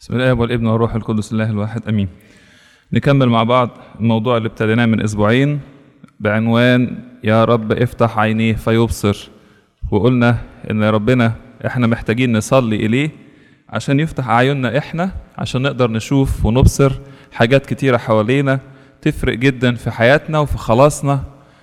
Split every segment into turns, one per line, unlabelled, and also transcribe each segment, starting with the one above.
بسم الله والابن والروح القدس الله الواحد امين نكمل مع بعض الموضوع اللي ابتديناه من اسبوعين بعنوان يا رب افتح عينيه فيبصر وقلنا ان ربنا احنا محتاجين نصلي اليه عشان يفتح اعيننا احنا عشان نقدر نشوف ونبصر حاجات كتيره حوالينا تفرق جدا في حياتنا وفي خلاصنا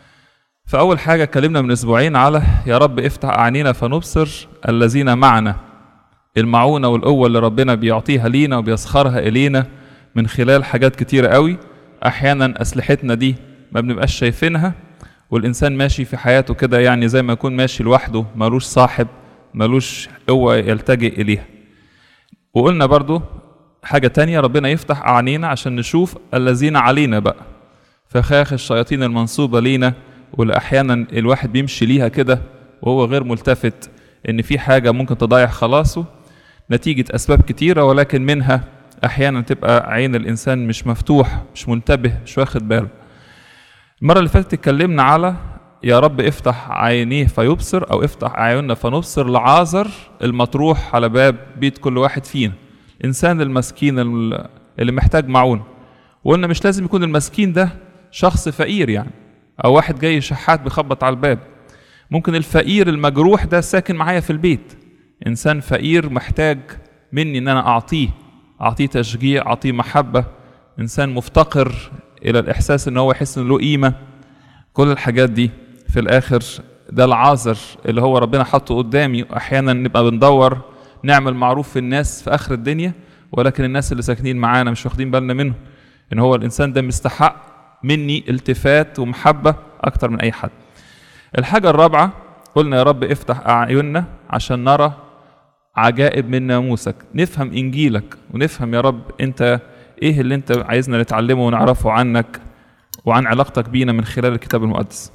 فاول حاجه اتكلمنا من اسبوعين على يا رب افتح اعيننا فنبصر الذين معنا المعونة والقوة اللي ربنا بيعطيها لينا وبيسخرها إلينا من خلال حاجات كتيرة قوي أحيانا أسلحتنا دي ما بنبقاش شايفينها والإنسان ماشي في حياته كده يعني زي ما يكون ماشي لوحده ملوش صاحب ملوش قوة يلتجئ إليها وقلنا برضو حاجة تانية ربنا يفتح أعينينا عشان نشوف الذين علينا بقى فخاخ الشياطين المنصوبة لينا واللي أحيانا الواحد بيمشي ليها كده وهو غير ملتفت إن في حاجة ممكن تضيع خلاصه نتيجة أسباب كتيرة ولكن منها أحيانا تبقى عين الإنسان مش مفتوح مش منتبه مش واخد باله المرة اللي فاتت اتكلمنا على يا رب افتح عينيه فيبصر أو افتح أعيننا فنبصر لعازر المطروح على باب بيت كل واحد فينا الإنسان المسكين اللي محتاج معونة وقلنا مش لازم يكون المسكين ده شخص فقير يعني أو واحد جاي شحات بيخبط على الباب ممكن الفقير المجروح ده ساكن معايا في البيت انسان فقير محتاج مني ان انا اعطيه اعطيه تشجيع اعطيه محبه انسان مفتقر الى الاحساس ان هو يحس ان له قيمه كل الحاجات دي في الاخر ده العازر اللي هو ربنا حطه قدامي احيانا نبقى بندور نعمل معروف في الناس في اخر الدنيا ولكن الناس اللي ساكنين معانا مش واخدين بالنا منه ان هو الانسان ده مستحق مني التفات ومحبه اكتر من اي حد الحاجه الرابعه قلنا يا رب افتح اعيننا عشان نرى عجائب من ناموسك نفهم انجيلك ونفهم يا رب انت ايه اللي انت عايزنا نتعلمه ونعرفه عنك وعن علاقتك بينا من خلال الكتاب المقدس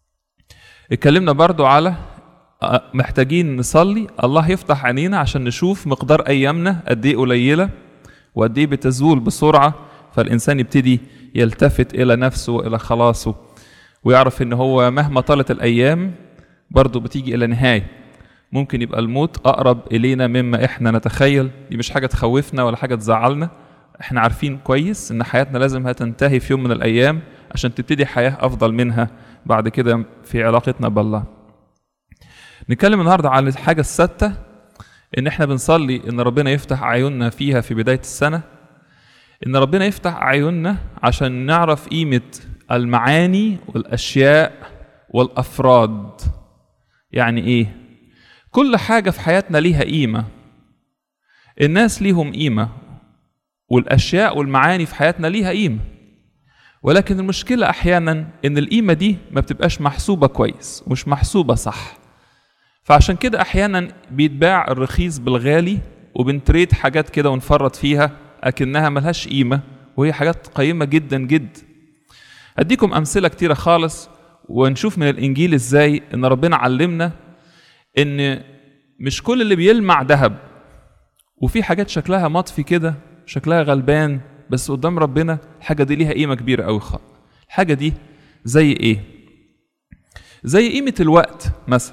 اتكلمنا برضو على محتاجين نصلي الله يفتح عينينا عشان نشوف مقدار ايامنا قد ايه قليله وقد ايه بتزول بسرعه فالانسان يبتدي يلتفت الى نفسه والى خلاصه ويعرف ان هو مهما طالت الايام برضه بتيجي الى نهايه ممكن يبقى الموت اقرب الينا مما احنا نتخيل دي مش حاجه تخوفنا ولا حاجه تزعلنا احنا عارفين كويس ان حياتنا لازم هتنتهي في يوم من الايام عشان تبتدي حياه افضل منها بعد كده في علاقتنا بالله نتكلم النهارده عن الحاجه السادسه ان احنا بنصلي ان ربنا يفتح عيوننا فيها في بدايه السنه ان ربنا يفتح عيوننا عشان نعرف قيمه المعاني والاشياء والافراد يعني ايه كل حاجة في حياتنا ليها قيمة الناس ليهم قيمة والأشياء والمعاني في حياتنا ليها قيمة ولكن المشكلة أحيانا إن القيمة دي ما بتبقاش محسوبة كويس ومش محسوبة صح فعشان كده أحيانا بيتباع الرخيص بالغالي وبنتريد حاجات كده ونفرط فيها أكنها ملهاش قيمة وهي حاجات قيمة جدا جدا أديكم أمثلة كتيرة خالص ونشوف من الإنجيل إزاي إن ربنا علمنا ان مش كل اللي بيلمع ذهب وفي حاجات شكلها مطفي كده شكلها غلبان بس قدام ربنا الحاجه دي ليها قيمه كبيره قوي خالص الحاجه دي زي ايه زي قيمه الوقت مثلا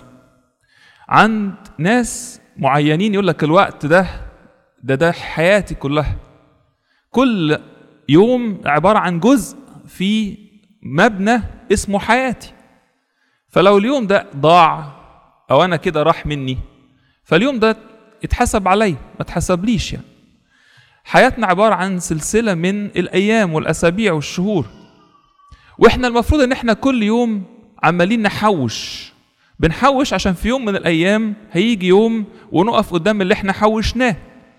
عند ناس معينين يقول لك الوقت ده ده ده حياتي كلها كل يوم عباره عن جزء في مبنى اسمه حياتي فلو اليوم ده ضاع او انا كده راح مني فاليوم ده اتحسب علي ما اتحسبليش يعني حياتنا عبارة عن سلسلة من الأيام والأسابيع والشهور وإحنا المفروض إن إحنا كل يوم عمالين نحوش بنحوش عشان في يوم من الأيام هيجي يوم ونقف قدام اللي إحنا حوشناه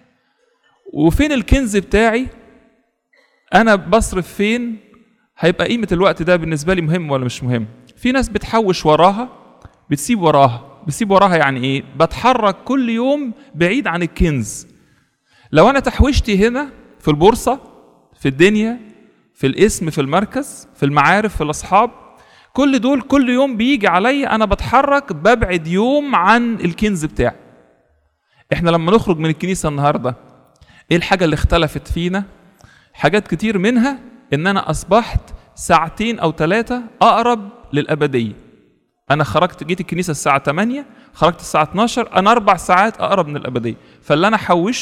وفين الكنز بتاعي أنا بصرف فين هيبقى قيمة الوقت ده بالنسبة لي مهم ولا مش مهم في ناس بتحوش وراها بتسيب وراها بسيب وراها يعني ايه بتحرك كل يوم بعيد عن الكنز لو انا تحويشتي هنا في البورصه في الدنيا في الاسم في المركز في المعارف في الاصحاب كل دول كل يوم بيجي عليا انا بتحرك ببعد يوم عن الكنز بتاعي احنا لما نخرج من الكنيسه النهارده ايه الحاجه اللي اختلفت فينا حاجات كتير منها ان انا اصبحت ساعتين او ثلاثه اقرب للابديه انا خرجت جيت الكنيسه الساعه 8 خرجت الساعه 12 انا اربع ساعات اقرب من الابديه فاللي انا حوشته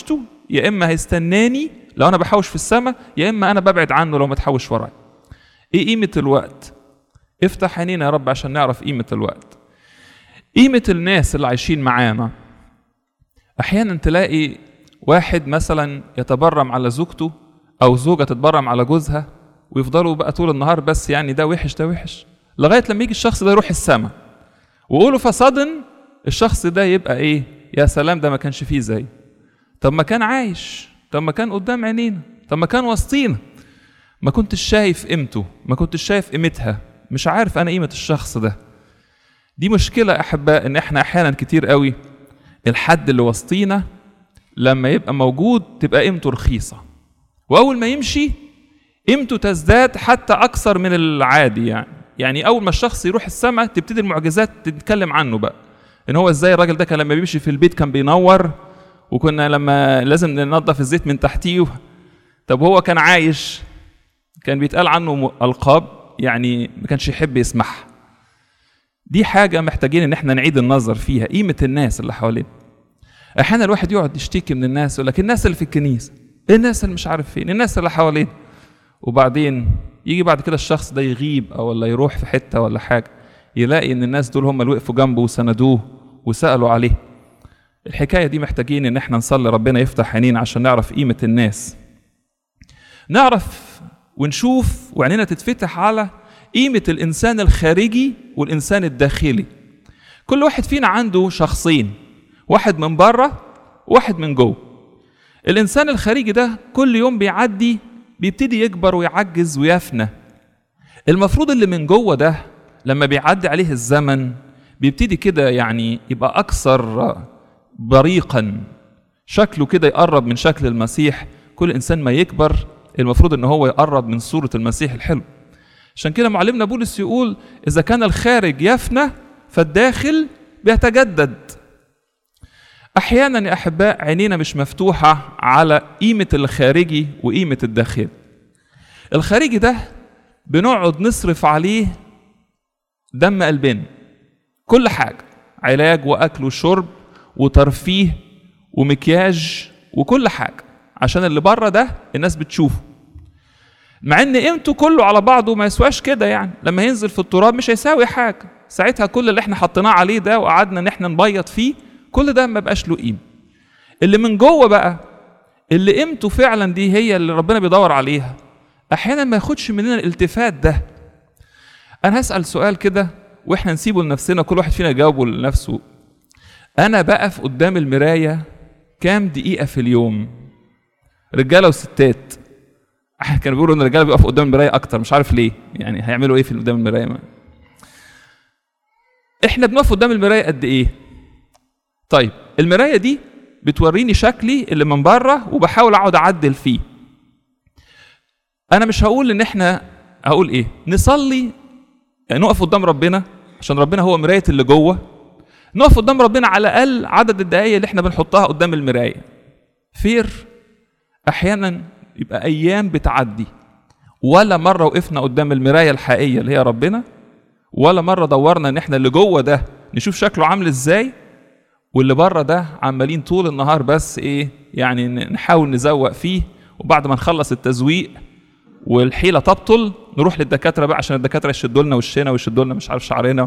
يا اما هيستناني لو انا بحوش في السماء يا اما انا ببعد عنه لو ما تحوش ورايا ايه قيمه الوقت افتح عينينا يا رب عشان نعرف قيمه الوقت قيمه الناس اللي عايشين معانا احيانا تلاقي واحد مثلا يتبرم على زوجته او زوجه تتبرم على جوزها ويفضلوا بقى طول النهار بس يعني ده وحش ده وحش لغايه لما يجي الشخص ده يروح السماء وقولوا فصدن الشخص ده يبقى ايه يا سلام ده ما كانش فيه زي طب ما كان عايش طب ما كان قدام عينينا طب ما كان وسطينا ما كنتش شايف قيمته ما كنتش شايف قيمتها مش عارف انا قيمه الشخص ده دي مشكله احباء ان احنا احيانا كتير قوي الحد اللي وسطينا لما يبقى موجود تبقى قيمته رخيصه واول ما يمشي قيمته تزداد حتى اكثر من العادي يعني يعني اول ما الشخص يروح السماء تبتدي المعجزات تتكلم عنه بقى ان هو ازاي الراجل ده كان لما بيمشي في البيت كان بينور وكنا لما لازم ننظف الزيت من تحتيه طب هو كان عايش كان بيتقال عنه القاب يعني ما كانش يحب يسمعها دي حاجه محتاجين ان احنا نعيد النظر فيها قيمه الناس اللي حوالينا احيانا الواحد يقعد يشتكي من الناس يقول لك الناس اللي في الكنيسه الناس اللي مش عارف فين الناس اللي حوالينا وبعدين يجي بعد كده الشخص ده يغيب او ولا يروح في حته ولا حاجه يلاقي ان الناس دول هم اللي وقفوا جنبه وسندوه وسالوا عليه الحكايه دي محتاجين ان احنا نصلي ربنا يفتح عينينا عشان نعرف قيمه الناس نعرف ونشوف وعينينا تتفتح على قيمه الانسان الخارجي والانسان الداخلي كل واحد فينا عنده شخصين واحد من بره وواحد من جوه الانسان الخارجي ده كل يوم بيعدي بيبتدي يكبر ويعجز ويفنى المفروض اللي من جوه ده لما بيعدي عليه الزمن بيبتدي كده يعني يبقى اكثر بريقا شكله كده يقرب من شكل المسيح كل انسان ما يكبر المفروض ان هو يقرب من صوره المسيح الحلو عشان كده معلمنا بولس يقول اذا كان الخارج يفنى فالداخل بيتجدد احيانا يا احباء عينينا مش مفتوحه على قيمه الخارجي وقيمه الداخلي الخارجي ده بنقعد نصرف عليه دم قلبنا كل حاجه علاج واكل وشرب وترفيه ومكياج وكل حاجه عشان اللي بره ده الناس بتشوفه مع ان قيمته كله على بعضه ما يسواش كده يعني لما ينزل في التراب مش هيساوي حاجه ساعتها كل اللي احنا حطيناه عليه ده وقعدنا ان احنا نبيض فيه كل ده ما بقاش له قيمه اللي من جوه بقى اللي قيمته فعلا دي هي اللي ربنا بيدور عليها احيانا ما ياخدش مننا الالتفات ده انا هسال سؤال كده واحنا نسيبه لنفسنا كل واحد فينا يجاوبه لنفسه انا بقف قدام المرايه كام دقيقه في اليوم رجاله وستات كانوا بيقولوا ان الرجاله بيقفوا قدام المرايه اكتر مش عارف ليه يعني هيعملوا ايه في قدام المرايه ما. احنا بنقف قدام المرايه قد ايه طيب المرايه دي بتوريني شكلي اللي من بره وبحاول اقعد اعدل فيه انا مش هقول ان احنا هقول ايه نصلي يعني نقف قدام ربنا عشان ربنا هو مرايه اللي جوه نقف قدام ربنا على الاقل عدد الدقائق اللي احنا بنحطها قدام المرايه فير احيانا يبقى ايام بتعدي ولا مره وقفنا قدام المرايه الحقيقيه اللي هي ربنا ولا مره دورنا ان احنا اللي جوه ده نشوف شكله عامل ازاي واللي بره ده عمالين طول النهار بس ايه يعني نحاول نزوق فيه وبعد ما نخلص التزويق والحيله تبطل نروح للدكاتره بقى عشان الدكاتره يشدوا لنا وشنا ويشدوا لنا مش عارف شعرنا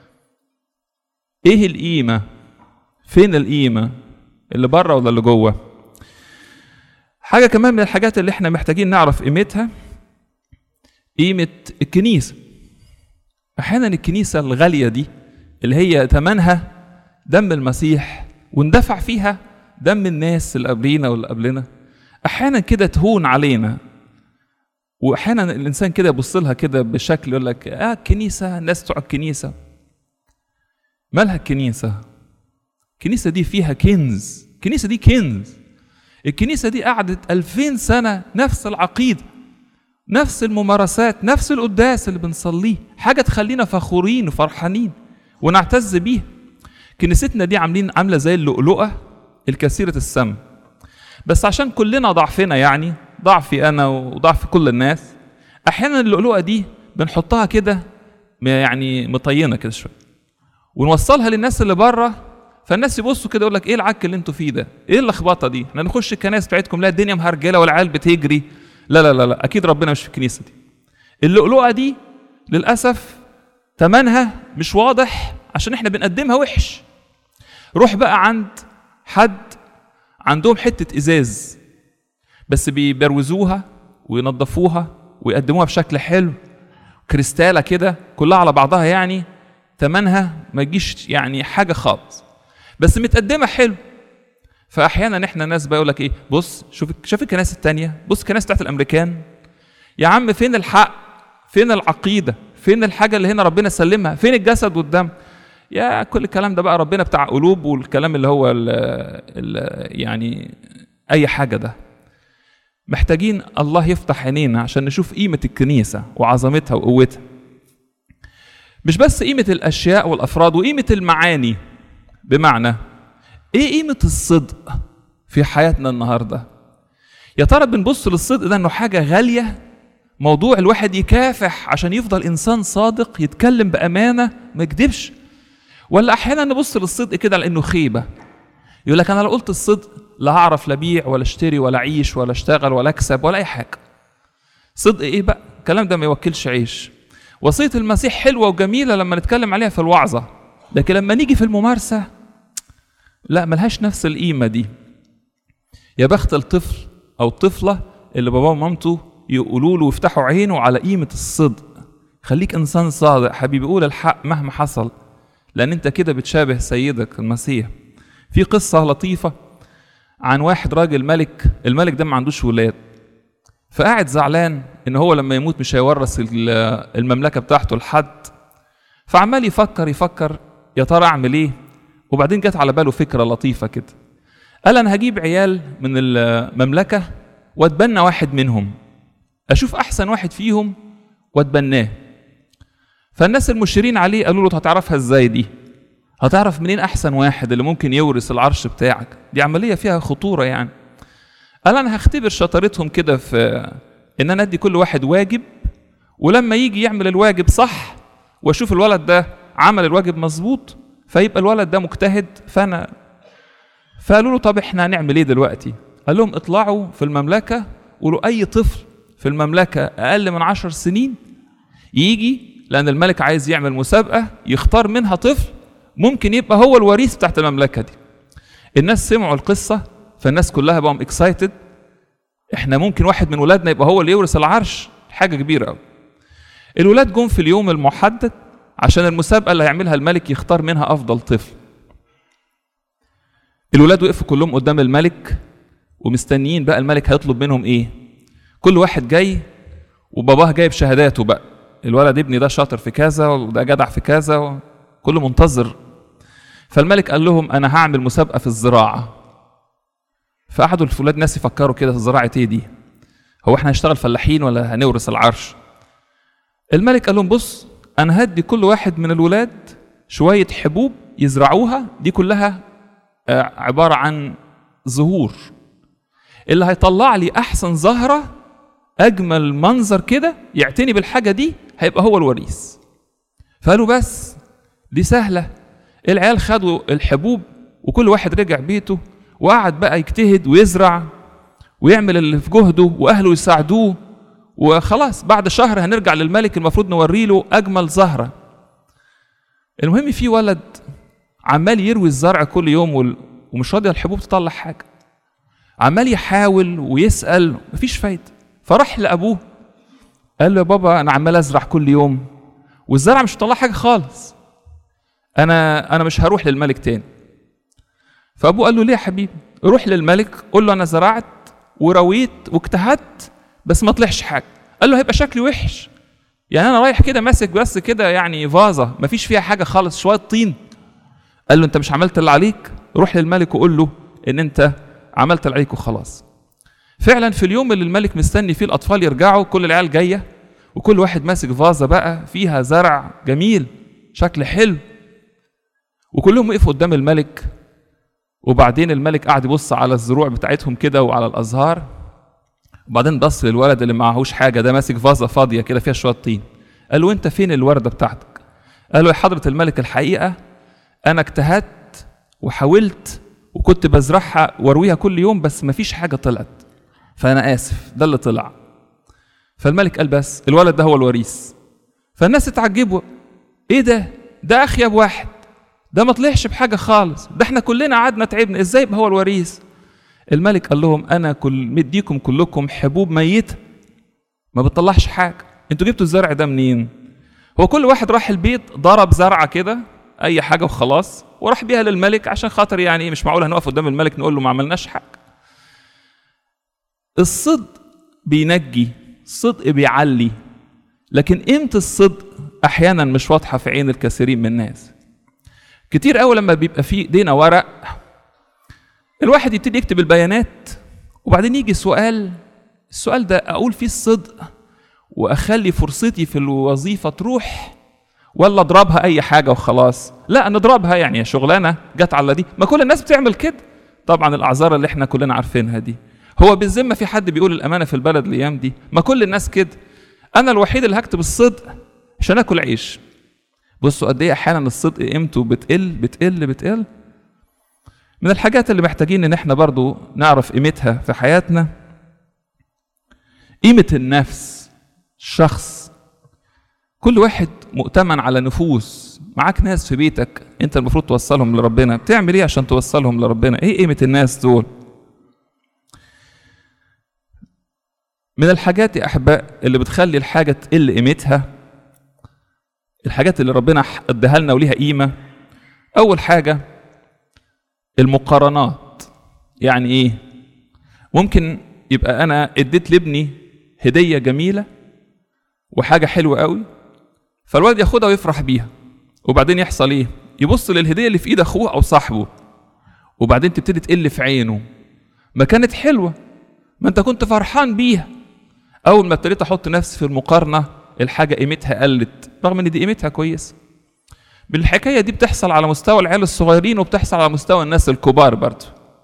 ايه القيمه فين القيمه اللي بره ولا اللي جوه حاجه كمان من الحاجات اللي احنا محتاجين نعرف قيمتها قيمه الكنيسه احيانا الكنيسه الغاليه دي اللي هي ثمنها دم المسيح وندفع فيها دم الناس اللي قبلينا واللي قبلنا احيانا كده تهون علينا واحيانا الانسان كده يبص لها كده بشكل يقول لك اه الكنيسه الناس بتوع الكنيسه مالها الكنيسه الكنيسه دي فيها كنز الكنيسه دي كنز الكنيسه دي قعدت ألفين سنه نفس العقيده نفس الممارسات نفس القداس اللي بنصليه حاجه تخلينا فخورين وفرحانين ونعتز بيها كنيستنا دي عاملين عامله زي اللؤلؤه الكثيره السم بس عشان كلنا ضعفنا يعني ضعفي انا وضعف كل الناس احيانا اللؤلؤه دي بنحطها كده يعني مطينه كده شويه ونوصلها للناس اللي بره فالناس يبصوا كده يقول لك ايه العك اللي انتوا فيه ده ايه اللخبطه دي احنا نخش الكنائس بتاعتكم لا الدنيا مهرجله والعيال بتجري لا لا لا لا اكيد ربنا مش في الكنيسه دي اللؤلؤه دي للاسف ثمنها مش واضح عشان احنا بنقدمها وحش روح بقى عند حد عندهم حته ازاز بس بيبروزوها وينظفوها ويقدموها بشكل حلو كريستاله كده كلها على بعضها يعني ثمنها ما يجيش يعني حاجه خالص بس متقدمه حلو فاحيانا احنا ناس بقى يقول لك ايه بص شوف شوف الكنائس التانية بص الكنائس بتاعت الامريكان يا عم فين الحق فين العقيده فين الحاجه اللي هنا ربنا سلمها فين الجسد والدم يا كل الكلام ده بقى ربنا بتاع قلوب والكلام اللي هو ال ال يعني اي حاجه ده محتاجين الله يفتح عينينا عشان نشوف قيمه الكنيسه وعظمتها وقوتها مش بس قيمه الاشياء والافراد وقيمه المعاني بمعنى ايه قيمه الصدق في حياتنا النهارده يا ترى بنبص للصدق ده انه حاجه غاليه موضوع الواحد يكافح عشان يفضل انسان صادق يتكلم بامانه ما يكذبش ولا احيانا نبص للصدق كده لانه خيبه يقول لك انا لو قلت الصدق لا هعرف لا ابيع ولا اشتري ولا اعيش ولا اشتغل ولا اكسب ولا اي حاجه صدق ايه بقى الكلام ده ما يوكلش عيش وصيه المسيح حلوه وجميله لما نتكلم عليها في الوعظه لكن لما نيجي في الممارسه لا ملهاش نفس القيمه دي يا بخت الطفل او الطفله اللي باباه ومامته يقولوا له ويفتحوا عينه على قيمه الصدق خليك انسان صادق حبيبي قول الحق مهما حصل لان انت كده بتشابه سيدك المسيح في قصه لطيفه عن واحد راجل ملك الملك ده ما عندوش ولاد فقاعد زعلان ان هو لما يموت مش هيورث المملكه بتاعته لحد فعمال يفكر يفكر يا ترى اعمل ايه وبعدين جت على باله فكره لطيفه كده قال انا هجيب عيال من المملكه واتبنى واحد منهم اشوف احسن واحد فيهم واتبناه فالناس المشيرين عليه قالوا له هتعرفها ازاي دي هتعرف منين احسن واحد اللي ممكن يورث العرش بتاعك دي عمليه فيها خطوره يعني قال انا هختبر شطارتهم كده في ان انا ادي كل واحد واجب ولما يجي يعمل الواجب صح واشوف الولد ده عمل الواجب مظبوط فيبقى الولد ده مجتهد فانا فقالوا له طب احنا هنعمل ايه دلوقتي قال لهم اطلعوا في المملكه قولوا اي طفل في المملكه اقل من عشر سنين يجي لان الملك عايز يعمل مسابقه يختار منها طفل ممكن يبقى هو الوريث بتاعت المملكه دي الناس سمعوا القصه فالناس كلها بقوا اكسايتد احنا ممكن واحد من ولادنا يبقى هو اللي يورث العرش حاجه كبيره قوي الولاد جم في اليوم المحدد عشان المسابقه اللي هيعملها الملك يختار منها افضل طفل الولاد وقفوا كلهم قدام الملك ومستنيين بقى الملك هيطلب منهم ايه كل واحد جاي وباباه جايب شهاداته بقى الولد ابني ده شاطر في كذا وده جدع في كذا كله منتظر فالملك قال لهم انا هعمل مسابقه في الزراعه فقعدوا الولاد ناس يفكروا كده زراعه ايه دي هو احنا هنشتغل فلاحين ولا هنورث العرش الملك قال لهم بص انا هدي كل واحد من الولاد شويه حبوب يزرعوها دي كلها عباره عن زهور اللي هيطلع لي احسن زهره اجمل منظر كده يعتني بالحاجه دي هيبقى هو الوريث فقالوا بس دي سهله العيال خدوا الحبوب وكل واحد رجع بيته وقعد بقى يجتهد ويزرع ويعمل اللي في جهده واهله يساعدوه وخلاص بعد شهر هنرجع للملك المفروض نوري له اجمل زهره المهم في ولد عمال يروي الزرع كل يوم ومش راضي الحبوب تطلع حاجه عمال يحاول ويسال مفيش فايده فراح لابوه قال له يا بابا انا عمال ازرع كل يوم والزرع مش مطلع حاجه خالص انا انا مش هروح للملك تاني فابوه قال له ليه يا حبيبي روح للملك قول له انا زرعت ورويت واجتهدت بس ما طلعش حاجه قال له هيبقى شكلي وحش يعني انا رايح كده ماسك بس كده يعني فازه ما فيش فيها حاجه خالص شويه طين قال له انت مش عملت اللي عليك روح للملك وقول له ان انت عملت اللي عليك وخلاص فعلا في اليوم اللي الملك مستني فيه الاطفال يرجعوا كل العيال جايه وكل واحد ماسك فازه بقى فيها زرع جميل شكل حلو وكلهم وقفوا قدام الملك وبعدين الملك قعد يبص على الزروع بتاعتهم كده وعلى الازهار وبعدين بص للولد اللي معهوش حاجه ده ماسك فازه فاضيه كده فيها شويه طين قال له انت فين الورده بتاعتك قال له يا حضره الملك الحقيقه انا اجتهدت وحاولت وكنت بزرعها وارويها كل يوم بس مفيش حاجه طلعت فانا اسف ده اللي طلع فالملك قال بس الولد ده هو الوريث فالناس اتعجبوا ايه ده ده اخيب واحد ده ما طلعش بحاجه خالص ده احنا كلنا قعدنا تعبنا ازاي يبقى هو الوريث الملك قال لهم انا كل مديكم كلكم حبوب ميته ما بتطلعش حاجه انتوا جبتوا الزرع ده منين هو كل واحد راح البيت ضرب زرعه كده اي حاجه وخلاص وراح بيها للملك عشان خاطر يعني ايه مش معقول هنقف قدام الملك نقول له ما عملناش حاجه الصدق بينجي الصدق بيعلي لكن قيمه الصدق احيانا مش واضحه في عين الكثيرين من الناس كتير قوي لما بيبقى في ايدينا ورق الواحد يبتدي يكتب البيانات وبعدين يجي سؤال السؤال ده اقول فيه الصدق واخلي فرصتي في الوظيفه تروح ولا اضربها اي حاجه وخلاص لا نضربها يعني شغلانه جت على دي ما كل الناس بتعمل كده طبعا الاعذار اللي احنا كلنا عارفينها دي هو بالذمه في حد بيقول الامانه في البلد الايام دي ما كل الناس كده انا الوحيد اللي هكتب الصدق عشان اكل عيش بصوا قد ايه احيانا الصدق قيمته بتقل بتقل بتقل من الحاجات اللي محتاجين ان احنا برضو نعرف قيمتها في حياتنا قيمه النفس الشخص كل واحد مؤتمن على نفوس معاك ناس في بيتك انت المفروض توصلهم لربنا بتعمل ايه عشان توصلهم لربنا ايه قيمه الناس دول من الحاجات يا احباء اللي بتخلي الحاجه تقل قيمتها الحاجات اللي ربنا اداها لنا وليها قيمه اول حاجه المقارنات يعني ايه ممكن يبقى انا اديت لابني هديه جميله وحاجه حلوه قوي فالولد ياخدها ويفرح بيها وبعدين يحصل ايه يبص للهديه اللي في ايد اخوه او صاحبه وبعدين تبتدي تقل في عينه ما كانت حلوه ما انت كنت فرحان بيها اول ما ابتديت احط نفسي في المقارنه الحاجه قيمتها قلت رغم ان دي قيمتها كويسه بالحكايه دي بتحصل على مستوى العيال الصغيرين وبتحصل على مستوى الناس الكبار برضه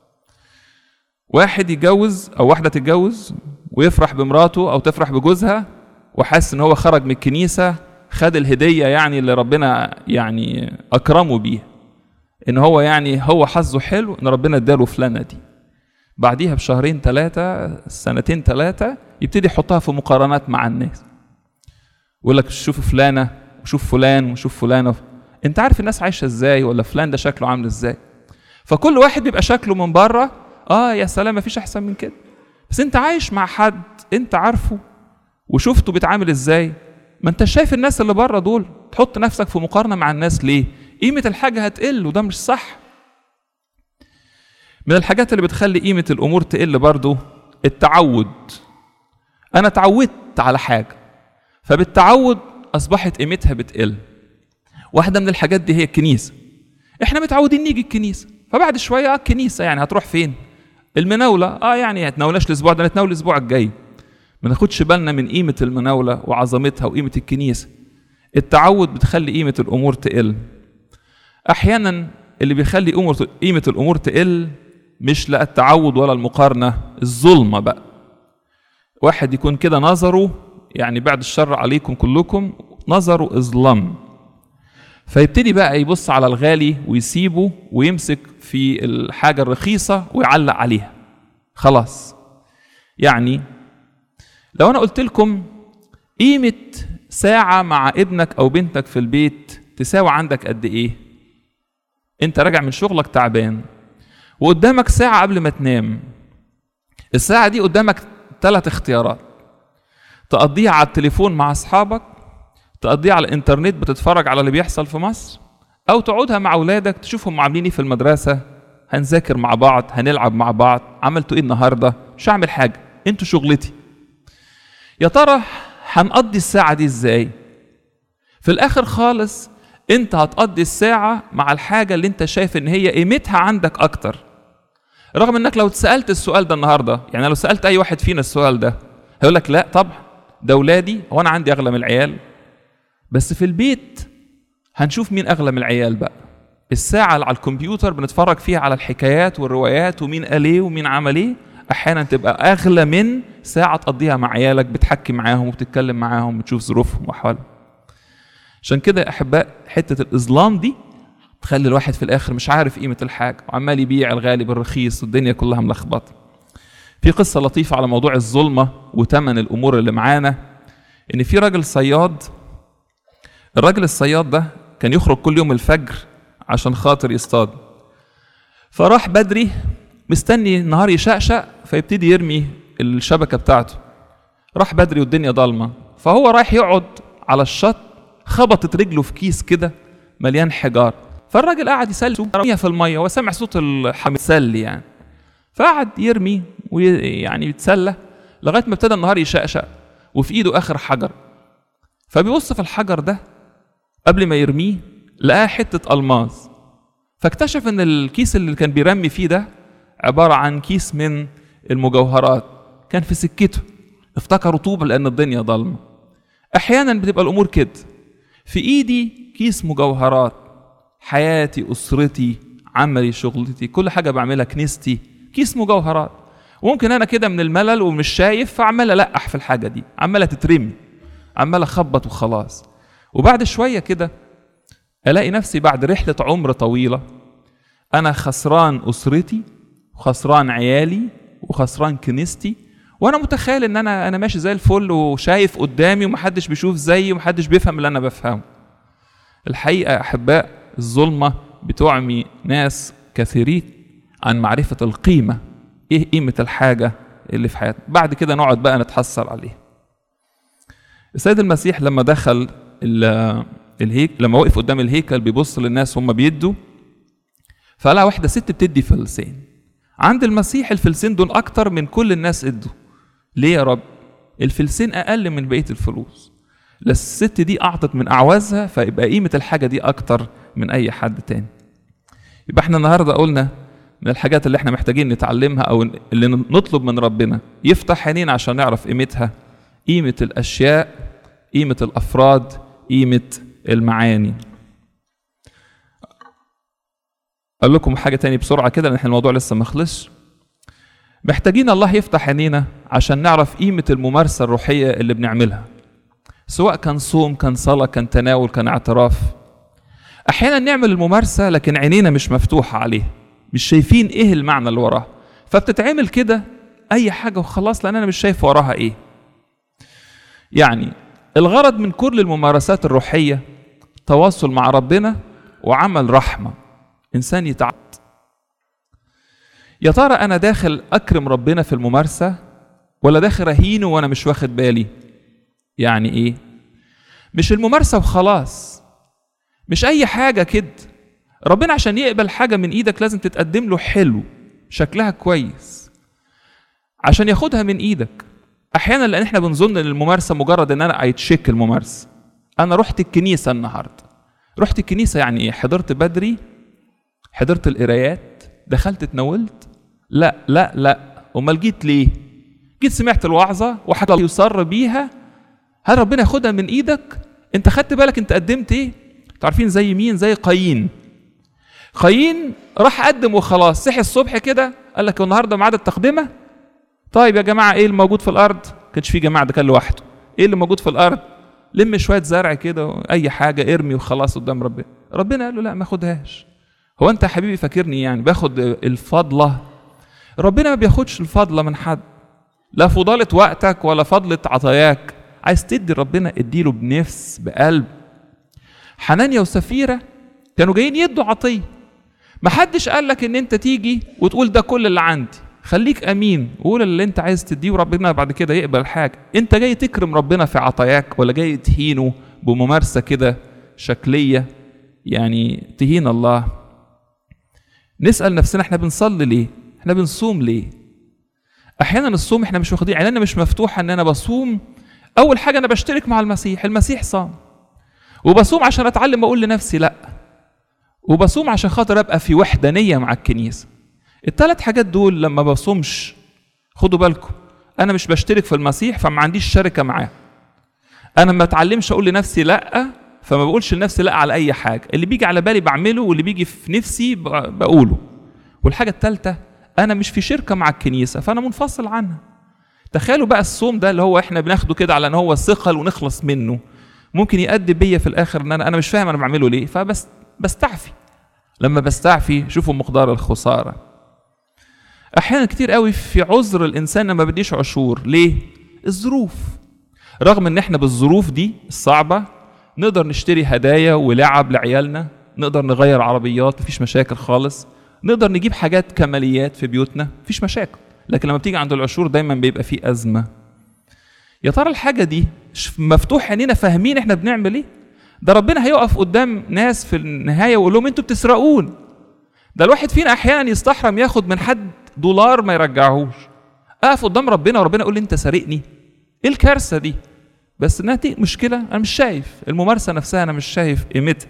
واحد يتجوز او واحده تتجوز ويفرح بمراته او تفرح بجوزها وحاسس ان هو خرج من الكنيسه خد الهديه يعني اللي ربنا يعني اكرمه بيها ان هو يعني هو حظه حلو ان ربنا اداله فلانه دي بعديها بشهرين ثلاثه سنتين ثلاثه يبتدي يحطها في مقارنات مع الناس يقول لك شوف فلانه وشوف فلان وشوف فلانه انت عارف الناس عايشه ازاي ولا فلان ده شكله عامل ازاي فكل واحد بيبقى شكله من بره اه يا سلام مفيش احسن من كده بس انت عايش مع حد انت عارفه وشفته بيتعامل ازاي ما انت شايف الناس اللي بره دول تحط نفسك في مقارنه مع الناس ليه قيمه الحاجه هتقل وده مش صح من الحاجات اللي بتخلي قيمه الامور تقل برضو التعود انا اتعودت على حاجه فبالتعود اصبحت قيمتها بتقل واحده من الحاجات دي هي الكنيسه احنا متعودين نيجي الكنيسه فبعد شويه اه الكنيسه يعني هتروح فين المناوله اه يعني هتناولناش الاسبوع ده نتناول الاسبوع الجاي ما ناخدش بالنا من قيمه المناوله وعظمتها وقيمه الكنيسه التعود بتخلي قيمه الامور تقل احيانا اللي بيخلي أمور قيمه الامور تقل مش لا التعود ولا المقارنه الظلمه بقى واحد يكون كده نظره يعني بعد الشر عليكم كلكم نظره اظلم فيبتدي بقى يبص على الغالي ويسيبه ويمسك في الحاجة الرخيصة ويعلق عليها خلاص يعني لو أنا قلت لكم قيمة ساعة مع ابنك أو بنتك في البيت تساوي عندك قد إيه أنت راجع من شغلك تعبان وقدامك ساعة قبل ما تنام الساعة دي قدامك ثلاث اختيارات تقضيها على التليفون مع أصحابك تقضيها على الانترنت بتتفرج على اللي بيحصل في مصر او تقعدها مع اولادك تشوفهم عاملين ايه في المدرسه هنذاكر مع بعض هنلعب مع بعض عملتوا ايه النهارده مش هعمل حاجه انتوا شغلتي يا ترى هنقضي الساعه دي ازاي في الاخر خالص انت هتقضي الساعه مع الحاجه اللي انت شايف ان هي قيمتها عندك اكتر رغم انك لو اتسالت السؤال ده النهارده يعني لو سالت اي واحد فينا السؤال ده هيقول لك لا طبعا ده اولادي وانا عندي اغلى من العيال بس في البيت هنشوف مين اغلى من العيال بقى الساعة اللي على الكمبيوتر بنتفرج فيها على الحكايات والروايات ومين قال ايه ومين عمل ايه احيانا تبقى اغلى من ساعة تقضيها مع عيالك بتحكي معاهم وبتتكلم معاهم وتشوف ظروفهم واحوالهم عشان كده يا احباء حتة الاظلام دي تخلي الواحد في الاخر مش عارف قيمه الحاجه وعمال يبيع الغالي بالرخيص والدنيا كلها ملخبطه في قصه لطيفه على موضوع الظلمه وتمن الامور اللي معانا ان في راجل صياد الراجل الصياد ده كان يخرج كل يوم الفجر عشان خاطر يصطاد فراح بدري مستني النهار يشقشق فيبتدي يرمي الشبكه بتاعته راح بدري والدنيا ضلمه فهو رايح يقعد على الشط خبطت رجله في كيس كده مليان حجار فالراجل قعد يسلي في الميه هو سامع صوت الحمام يتسلي يعني فقعد يرمي ويعني يتسلى لغايه ما ابتدى النهار يشقشق وفي ايده اخر حجر فبيبص في الحجر ده قبل ما يرميه لقاه حته الماظ فاكتشف ان الكيس اللي كان بيرمي فيه ده عباره عن كيس من المجوهرات كان في سكته افتكر رطوبه لان الدنيا ضلمه احيانا بتبقى الامور كده في ايدي كيس مجوهرات حياتي اسرتي عملي شغلتي كل حاجه بعملها كنيستي كيس مجوهرات وممكن انا كده من الملل ومش شايف فعمال القح في الحاجه دي عماله تترمي عمال اخبط وخلاص وبعد شويه كده الاقي نفسي بعد رحله عمر طويله انا خسران اسرتي وخسران عيالي وخسران كنيستي وانا متخيل ان انا انا ماشي زي الفل وشايف قدامي ومحدش بيشوف زيي ومحدش بيفهم اللي انا بفهمه الحقيقه احباء الظلمه بتعمي ناس كثيرين عن معرفه القيمه ايه قيمه الحاجه اللي في حياتنا بعد كده نقعد بقى نتحسر عليها السيد المسيح لما دخل الهيك لما وقف قدام الهيكل بيبص للناس هم بيدوا فلقى واحده ست بتدي فلسين عند المسيح الفلسين دول اكتر من كل الناس ادوا ليه يا رب الفلسين اقل من بقيه الفلوس الست دي اعطت من اعوازها فيبقى قيمه الحاجه دي اكتر من اي حد تاني يبقى احنا النهارده قلنا من الحاجات اللي احنا محتاجين نتعلمها او اللي نطلب من ربنا يفتح عينينا عشان نعرف قيمتها قيمه الاشياء قيمه الافراد قيمه المعاني اقول لكم حاجه تاني بسرعه كده لان الموضوع لسه ما خلصش محتاجين الله يفتح عينينا عشان نعرف قيمه الممارسه الروحيه اللي بنعملها سواء كان صوم كان صلاه كان تناول كان اعتراف احيانا نعمل الممارسه لكن عينينا مش مفتوحه عليه مش شايفين ايه المعنى اللي وراها فبتتعمل كده اي حاجه وخلاص لان انا مش شايف وراها ايه يعني الغرض من كل الممارسات الروحيه تواصل مع ربنا وعمل رحمه انسان يتعب يا ترى انا داخل اكرم ربنا في الممارسه ولا داخل اهينه وانا مش واخد بالي يعني ايه مش الممارسه وخلاص مش اي حاجه كده ربنا عشان يقبل حاجه من ايدك لازم تتقدم له حلو شكلها كويس عشان ياخدها من ايدك احيانا لان احنا بنظن ان الممارسه مجرد ان انا ايتشيك الممارسه انا رحت الكنيسه النهارده رحت الكنيسه يعني ايه حضرت بدري حضرت القرايات دخلت اتناولت لا لا لا امال جيت ليه جيت سمعت الوعظه وحد يصر بيها هل ربنا ياخدها من ايدك انت خدت بالك انت قدمت ايه تعرفين زي مين زي قايين قايين راح قدم وخلاص صحي الصبح كده قال لك النهارده ميعاد التقدمه طيب يا جماعه ايه اللي موجود في الارض كانش في جماعه ده كان لوحده ايه اللي موجود في الارض لم شويه زرع كده اي حاجه ارمي وخلاص قدام ربنا ربنا قال له لا ما خدهاش هو انت يا حبيبي فاكرني يعني باخد الفضله ربنا ما بياخدش الفضله من حد لا فضالة وقتك ولا فضلة عطاياك عايز تدي ربنا اديله بنفس بقلب حنانيا وسفيرة كانوا جايين يدوا عطية محدش قال لك ان انت تيجي وتقول ده كل اللي عندي خليك امين وقول اللي انت عايز تديه وربنا بعد كده يقبل حاجه انت جاي تكرم ربنا في عطاياك ولا جاي تهينه بممارسه كده شكليه يعني تهين الله نسال نفسنا احنا بنصلي ليه احنا بنصوم ليه احيانا الصوم احنا مش واخدين عيننا مش مفتوحه ان انا بصوم اول حاجه انا بشترك مع المسيح المسيح صام وبصوم عشان اتعلم اقول لنفسي لا وبصوم عشان خاطر ابقى في وحدانيه مع الكنيسه الثلاث حاجات دول لما بصومش خدوا بالكم انا مش بشترك في المسيح فما عنديش شركه معاه انا ما اتعلمش اقول لنفسي لا فما بقولش لنفسي لا على اي حاجه اللي بيجي على بالي بعمله واللي بيجي في نفسي بقوله والحاجه الثالثه انا مش في شركه مع الكنيسه فانا منفصل عنها تخيلوا بقى الصوم ده اللي هو احنا بناخده كده على ان هو ثقل ونخلص منه ممكن يؤدي بيا في الاخر ان انا انا مش فاهم انا بعمله ليه فبس بستعفي لما بستعفي شوفوا مقدار الخساره احيانا كتير قوي في عذر الانسان لما بديش عشور ليه الظروف رغم ان احنا بالظروف دي الصعبه نقدر نشتري هدايا ولعب لعيالنا نقدر نغير عربيات مفيش مشاكل خالص نقدر نجيب حاجات كماليات في بيوتنا مفيش مشاكل لكن لما بتيجي عند العشور دايما بيبقى في ازمه يا ترى الحاجه دي مفتوح عينينا فاهمين احنا بنعمل ايه ده ربنا هيقف قدام ناس في النهايه ويقول لهم انتوا بتسرقون ده الواحد فينا احيانا يستحرم ياخد من حد دولار ما يرجعهوش اقف قدام ربنا وربنا يقول لي انت سارقني ايه الكارثه دي بس انها دي مشكله انا مش شايف الممارسه نفسها انا مش شايف قيمتها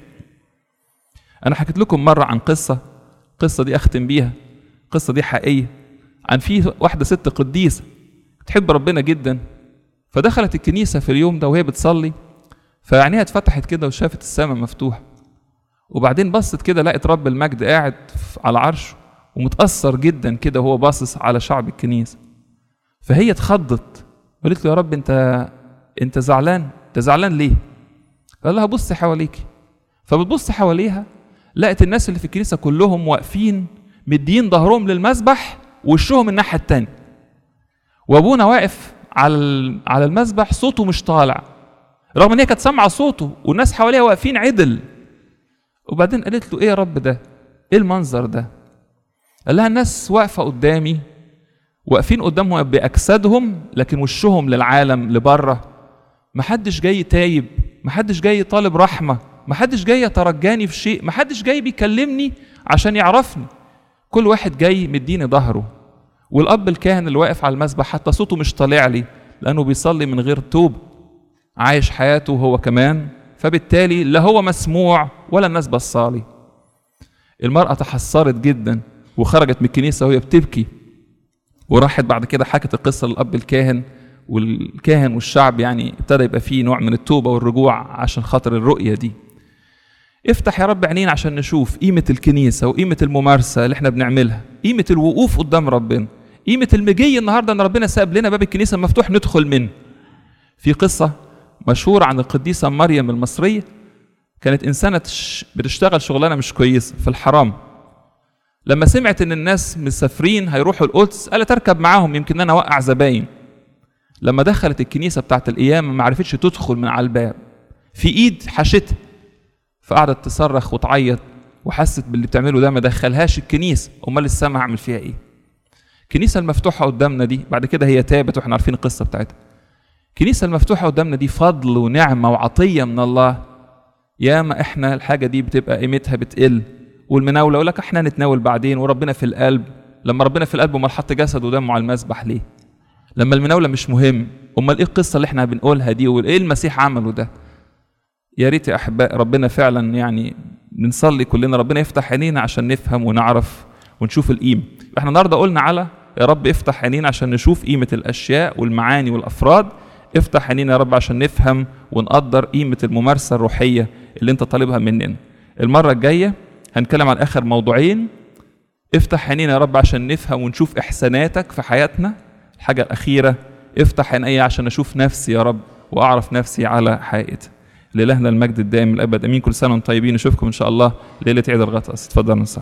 انا حكيت لكم مره عن قصه القصه دي اختم بيها القصه دي حقيقيه عن في واحده ست قديسه تحب ربنا جدا فدخلت الكنيسه في اليوم ده وهي بتصلي فعينيها اتفتحت كده وشافت السماء مفتوحه وبعدين بصت كده لقت رب المجد قاعد على عرشه ومتأثر جدا كده وهو باصص على شعب الكنيسة فهي اتخضت قالت له يا رب انت انت زعلان انت زعلان ليه قال لها بص حواليك فبتبص حواليها لقت الناس اللي في الكنيسة كلهم واقفين مدين ظهرهم للمسبح ووشهم الناحية التانية وابونا واقف على على المسبح صوته مش طالع رغم ان هي كانت سامعه صوته والناس حواليها واقفين عدل وبعدين قالت له ايه يا رب ده ايه المنظر ده قال لها الناس واقفه قدامي واقفين قدامهم باجسادهم لكن وشهم للعالم لبره محدش جاي تايب محدش جاي طالب رحمه محدش جاي يترجاني في شيء محدش جاي بيكلمني عشان يعرفني كل واحد جاي مديني ظهره والاب الكاهن اللي واقف على المسبح حتى صوته مش طالع لي لانه بيصلي من غير توب عايش حياته هو كمان فبالتالي لا هو مسموع ولا الناس بصالي المرأة تحسرت جدا وخرجت من الكنيسة وهي بتبكي وراحت بعد كده حكت القصة للأب الكاهن والكاهن والشعب يعني ابتدى يبقى فيه نوع من التوبة والرجوع عشان خاطر الرؤية دي افتح يا رب عينينا عشان نشوف قيمة الكنيسة وقيمة الممارسة اللي احنا بنعملها قيمة الوقوف قدام ربنا قيمة المجي النهاردة ان ربنا ساب لنا باب الكنيسة مفتوح ندخل منه في قصة مشهورة عن القديسة مريم المصرية كانت إنسانة بتشتغل شغلانة مش كويسة في الحرام لما سمعت إن الناس مسافرين هيروحوا القدس قالت أركب معاهم يمكن أنا أوقع زباين لما دخلت الكنيسة بتاعت القيامة ما عرفتش تدخل من على الباب في إيد حشتها فقعدت تصرخ وتعيط وحست باللي بتعمله ده ما دخلهاش الكنيسة أمال السما هعمل فيها إيه الكنيسة المفتوحة قدامنا دي بعد كده هي تابت واحنا عارفين القصة بتاعتها الكنيسة المفتوحة قدامنا دي فضل ونعمة وعطية من الله ياما احنا الحاجة دي بتبقى قيمتها بتقل والمناولة يقول لك احنا نتناول بعدين وربنا في القلب لما ربنا في القلب امال حط جسد ودمه على المسبح ليه؟ لما المناولة مش مهم امال ايه القصة اللي احنا بنقولها دي وايه المسيح عمله ده؟ يا ريت يا احباء ربنا فعلا يعني بنصلي كلنا ربنا يفتح عينينا عشان نفهم ونعرف ونشوف القيمة احنا النهارده قلنا على يا رب افتح عينينا عشان نشوف قيمة الأشياء والمعاني والأفراد افتح عينينا يا رب عشان نفهم ونقدر قيمة الممارسة الروحية اللي انت طالبها مننا المرة الجاية هنتكلم عن آخر موضوعين افتح عينينا يا رب عشان نفهم ونشوف إحساناتك في حياتنا الحاجة الأخيرة افتح عيني عشان أشوف نفسي يا رب وأعرف نفسي على حقيقتها لإلهنا المجد الدائم الأبد أمين كل سنة وانتم طيبين نشوفكم إن شاء الله ليلة عيد الغطاس اتفضلوا